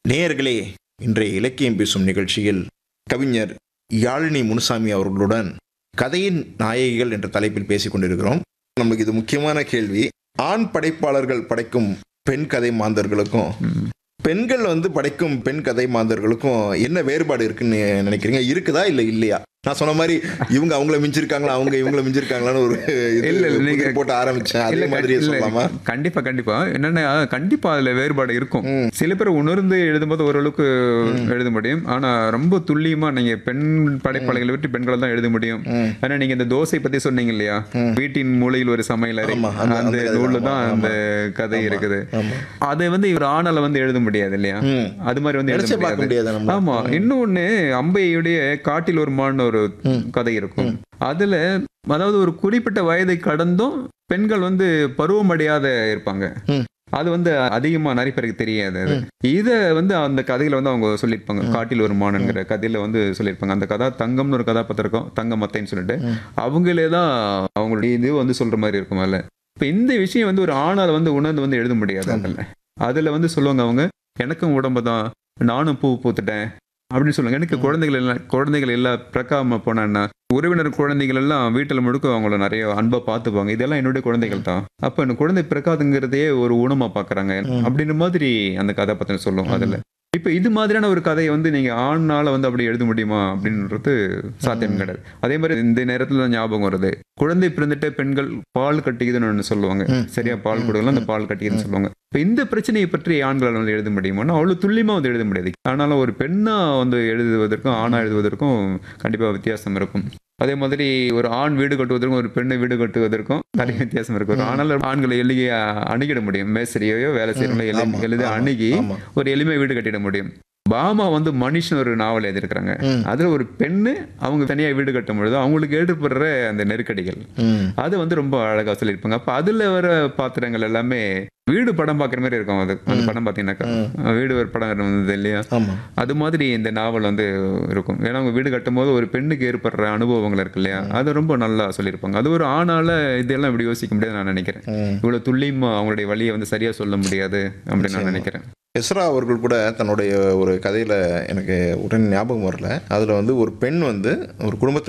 நேயர்களே இன்றைய இலக்கியம் பேசும் நிகழ்ச்சியில் கவிஞர் யாழினி முனுசாமி அவர்களுடன் கதையின் நாயகிகள் என்ற தலைப்பில் பேசிக் கொண்டிருக்கிறோம் நமக்கு இது முக்கியமான கேள்வி ஆண் படைப்பாளர்கள் படைக்கும் பெண் கதை மாந்தர்களுக்கும் ம். பெண்கள் வந்து படைக்கும் பெண் கதை மாந்தர்களுக்கும் என்ன வேறுபாடு இருக்குன்னு நினைக்கிறீங்க இருக்குதா இல்ல இல்லையா நான் சொன்ன மாதிரி இவங்க அவங்கள மிஞ்சிருக்காங்களா அவங்க இவங்கள மிஞ்சிருக்காங்களான்னு ஒரு இது இல்ல, இல்ல, நீங்க- புதிர் போட்டு ஆரம்பிச்சேன் அதே இல்ல, மாதிரியே இல்ல, சொல்லலாமா கண்டிப்பா கண்டிப்பா என்னன்னா கண்டிப்பா அதுல வேறுபாடு இருக்கும் ம். சில பேர் உணர்ந்து எழுதும்போது ஓரளவுக்கு எழுத முடியும் ஆனா ரொம்ப துல்லியமா நீங்க பெண் படைப்பாளிகளை விட்டு பெண்களை தான் எழுத முடியும் ம். ஆனா நீங்க இந்த தோசை பத்தி சொன்னீங்க இல்லையா வீட்டின் மூலையில் ஒரு சமையல் அறை ஆமா, அந்த- அந்த அந்த கதை நூல்ல தான். தான் ஆமா, அந்த கதை இருக்குது ஆமா அதை வந்து இவர் ஆணால வந்து எழுத முடியாது இல்லையா ம். அது மாதிரி வந்து எழுத நினைச்சே பார்க்க முடியாது முடியாது நம்ம ஆமா இன்னொன்னு அம்பையுடைய காட்டில் ஒரு மான் ஒரு கதை இருக்கும் அதுல அதாவது ஒரு குறிப்பிட்ட வயதை கடந்தும் பெண்கள் வந்து பருவமடையாத இருப்பாங்க ம். அது வந்து அதிகமா நிறைய பேருக்கு தெரியாது அது. இத வந்து அந்த கதையில வந்து அவங்க சொல்லியிருப்பாங்க காட்டில் ஒரு மானுங்கிற கதையில வந்து சொல்லியிருப்பாங்க அந்த கதா தங்கம்னு ஒரு கதாபாத்திரம் இருக்கும் தங்க மத்தைன்னு சொல்லிட்டு ம். அவங்களே தான் அவங்களுடைய இது வந்து சொல்ற மாதிரி இருக்கும் அதுல இப்ப இந்த விஷயம் வந்து ஒரு ஆணால வந்து உணர்ந்து வந்து எழுத முடியாது அதுல அதுல வந்து சொல்லுவாங்க அவங்க எனக்கும் உடம்பு தான் நானும் பூ பூத்துட்டேன் அப்படின்னு சொல்லுவாங்க எனக்கு குழந்தைகள் எல்லாம் குழந்தைகள் எல்லாம் பிறக்காம போனேன்னா உறவினர் குழந்தைகள் எல்லாம் வீட்டில் முழுக்க அவங்கள நிறைய அன்பா பார்த்துப்பாங்க இதெல்லாம் என்னுடைய குழந்தைகள் தான் அப்ப எனக்கு குழந்தை பிறக்காதுங்கிறதையே ஒரு ஊனமா பாக்குறாங்க அப்படின்ற மாதிரி அந்த கதாபாத்திரம் சொல்லும் அதுல இப்ப இது மாதிரியான ஒரு கதையை வந்து நீங்க ஆண்னால வந்து அப்படி எழுத முடியுமா அப்படின்றது சாத்தியம் கிடையாது அதே மாதிரி இந்த நேரத்துல தான் ஞாபகம் வருது குழந்தை பிறந்துட்டு பெண்கள் பால் கட்டிக்குதுன்னு ஒண்ணு சொல்லுவாங்க சரியா பால் கொடுக்கலாம் அந்த பால் கட்டிக்குதுன்னு சொல்லுவாங்க இப்ப இந்த பிரச்சனையை பற்றி ஆண்களால் வந்து எழுத முடியுமான்னா அவ்வளவு துல்லியமா வந்து எழுத முடியாது ஆனாலும் ஒரு பெண்ணா வந்து எழுதுவதற்கும் ஆணா எழுதுவதற்கும் கண்டிப்பா வித்தியாசம் இருக்கும் அதே மாதிரி ஒரு ஆண் வீடு கட்டுவதற்கும் ஒரு பெண்ணை வீடு கட்டுவதற்கும் நிறைய வித்தியாசம் இருக்கு ஒரு ஆணால ஆண்களை எளிய அணுகிட முடியும் மேசரியோ வேலை செய்யறவங்களோ ஆமா, எளித ஆமா, அணுகி ஆமா. ஒரு எளிமை வீடு கட்டிட முடியும் பாமா வந்து மனுஷன் ஒரு நாவல் எழுதியிருக்கிறாங்க ம். அதுல ஒரு பெண்ணு அவங்க தனியா வீடு கட்டும் பொழுது அவங்களுக்கு ஏற்படுற அந்த நெருக்கடிகள் ம். அது வந்து ரொம்ப அழகா சொல்லியிருப்பாங்க அப்ப அதுல வர பாத்திரங்கள் எல்லாமே வீடு படம் பாக்குற மாதிரி இருக்கும் அது அந்த படம் பாத்தீங்கன்னாக்கா வீடு ஒரு படம் இருந்தது இல்லையா ஆமா அது மாதிரி இந்த நாவல் வந்து இருக்கும் ஏன்னா அவங்க வீடு கட்டும் போது ஒரு பெண்ணுக்கு ஏற்படுற அனுபவங்கள் இருக்கு இல்லையா அது ரொம்ப நல்லா சொல்லியிருப்பாங்க அது ஒரு ஆணால இதெல்லாம் இப்படி யோசிக்க முடியாது நான் நினைக்கிறேன் ம். இவ்வளவு துல்லியமா அவங்களுடைய வழியை வந்து சரியா சொல்ல முடியாது அப்படின்னு நான் நினைக்கிறேன் எஸ்ரா அவர்கள் கூட தன்னுடைய ஒரு கதையில எனக்கு உடனே ஞாபகம் வரல அதுல வந்து ஒரு பெண் வந்து ஒரு குடும்பத்தில்